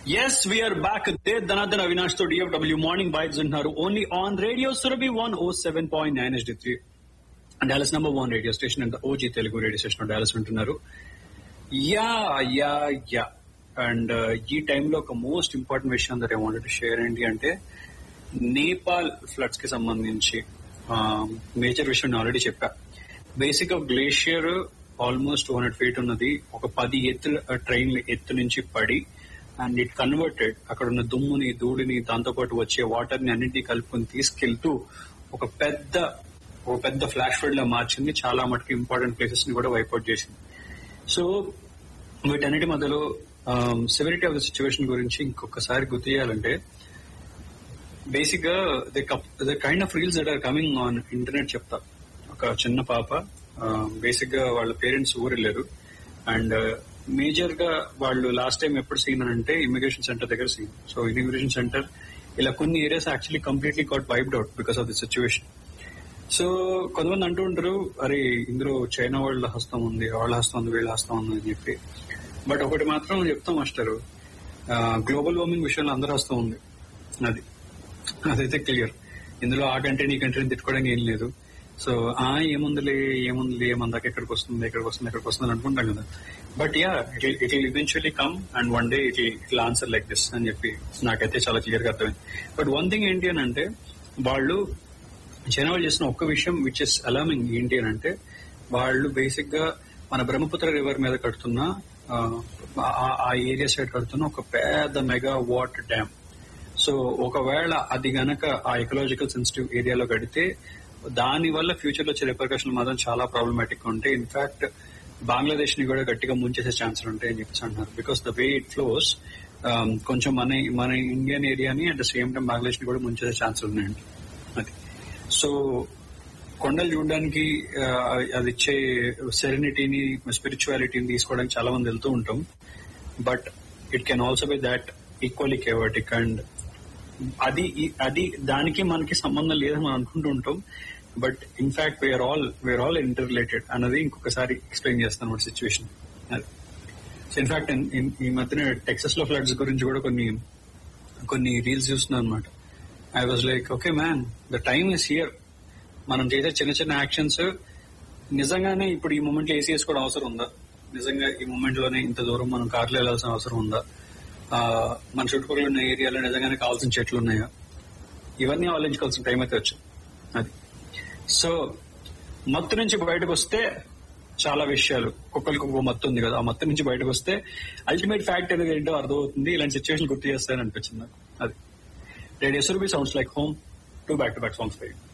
yes we're back the Dhanadhan Avinash తో DFW morning bites ఉంటున్నారు only on radio Surabhi one o seven point nine S three Dallas number one radio station and OG Telugu radio station Dallas ఉంటున్నారు yeah yeah yeah and ఈ టైంలో ఒక most important విషయం that I wanted to share ఏంటి అంటే Nepal floods కి సంబంధించి major విషయం ఆల్రెడీ చెప్పా బేసిక్ గా glacier almost two hundred feet ఉన్నది ఒక పది ఎత్తుల ట్రైన్ ఎత్తు నుంచి పడి అండ్ ఇట్ కన్వర్టెడ్ అక్కడ ఉన్న దుమ్ముని ధూళిని దాంతో పాటు వచ్చే వాటర్ ని అన్నింటినీ కలుపుకొని తీసుకెళ్తూ ఒక పెద్ద ఒక పెద్ద ఫ్లాష్ ఫ్లడ్ లా మార్చింది చాలా మటుకు ఇంపార్టెంట్ ప్లేసెస్ ని కూడా వైపౌట్ చేసింది సో వీటన్నిటి మధ్యలో సివిరిటీ ఆఫ్ ద సిచ్యువేషన్ గురించి ఇంకొకసారి గుర్తు చేయాలంటే బేసిక్ గా the kind of reels that are coming on internet చెప్తా ఒక చిన్న పాప బేసిక్ గా వాళ్ళ పేరెంట్స్ ఊరెళ్ళారు అండ్ మేజర్ గా వాళ్ళు లాస్ట్ టైం ఎప్పుడు సీన్ అంటే ఇమిగ్రేషన్ సెంటర్ దగ్గర సీన్ సో ఇమిగ్రేషన్ సెంటర్ ఇలా కొన్ని areas actually completely got wiped out because of the situation so కొంతమంది అంటూ ఉంటారు అరే ఇందులో చైనా వాళ్ళ హస్తం ఉంది వాళ్ళ హస్తం ఉంది వీళ్ళ హస్తం ఉంది అని చెప్పి బట్ ఒకటి మాత్రం చెప్తాం మాస్టర్ గ్లోబల్ వార్మింగ్ విషయంలో అందరూ హస్తం ఉంది అది అదైతే క్లియర్ ఇందులో ఆ కంట్రీ నీ కంట్రీని తిట్టుకోవడానికి ఏం లేదు సో ఆ ఏముందిలే ఏముందిలే ఏమందాక ఎక్కడికి వస్తుంది ఎక్కడికి వస్తుంది ఎక్కడికి వస్తుంది అనుకుంటాం కదా but yeah it it will eventually come and one day it it answer like this అని చెప్పి నాకైతే చాలా క్లియర్ గా అర్థమైంది బట్ వన్ థింగ్ ఏంటి అని అంటే వాళ్ళు చైనా వాళ్ళు చేసిన ఒక్క విషయం విచ్ ఇస్ అలామింగ్ ఏంటి అని అంటే వాళ్ళు బేసిక్ గా మన బ్రహ్మపుత్ర రివర్ మీద కడుతున్న ఆ ఏరియా సైడ్ కడుతున్న ఒక పెద్ద మెగా వాటర్ డ్యామ్ సో ఒకవేళ అది గనక ఆ ఎకలాజికల్ సెన్సిటివ్ ఏరియాలో కడితే దాని వల్ల ఫ్యూచర్ లో వచ్చే రిపర్కషన్ మాత్రం చాలా ప్రాబ్లమాటిక్ ఉంటాయి ఇన్ఫాక్ట్ బంగ్లాదేశ్ ని కూడా గట్టిగా ముంచేసే ఛాన్సులు ఉంటాయని చెప్పేసి అంటున్నారు because the way it flows కొంచెం మన మన ఇండియన్ ఏరియాని at the same time Bangladesh ని కూడా ముంచేసే ఛాన్సులు ఉన్నాయండి అది సో కొండలు చూడడానికి అది ఇచ్చే సెరెనిటీని స్పిరిచువాలిటీని తీసుకోవడానికి చాలా మంది వెళ్తూ ఉంటాం but it can also be that equally chaotic and అది అది దానికి మనకి సంబంధం లేదని మనం అనుకుంటూ ఉంటాం but in fact we're all we're all interrelated అన్నది ఇంకొకసారి ఎక్స్ప్లెయిన్ చేస్తాను సిచ్యువేషన్ అది సో ఇన్ఫాక్ట్ ఈ మధ్యన టెక్సస్ లో ఫ్లడ్స్ గురించి కూడా కొన్ని కొన్ని రీల్స్ చూస్తున్నాను అనమాట I was like okay man the time is here మనం చేసే చిన్న చిన్న యాక్షన్స్ నిజంగానే ఇప్పుడు ఈ మూమెంట్ లో ఏసీ వేసుకోవడం అవసరం ఉందా నిజంగా ఈ మూమెంట్ లోనే ఇంత దూరం మనం కార్లో వెళ్లాల్సిన అవసరం ఉందా మన చుట్టుపక్కల ఉన్న ఏరియాలో నిజంగానే కావాల్సిన చెట్లు ఉన్నాయా ఇవన్నీ ఆలోచించుకోవాల్సిన టైం అయితే వచ్చింది అది సో మత్తు నుంచి బయటకు వస్తే చాలా విషయాలు కుక్కలకి ఒక మత్తు ఉంది కదా ఆ మత్తు నుంచి బయటకు వస్తే అల్టిమేట్ ఫ్యాక్ట్ అనేది ఏంటో అర్థమవుతుంది ఇలాంటి సిచ్యువేషన్ గుర్తు చేస్తాయని అనిపించింది నాకు అది radio Surabhi sounds like home too back to back songs five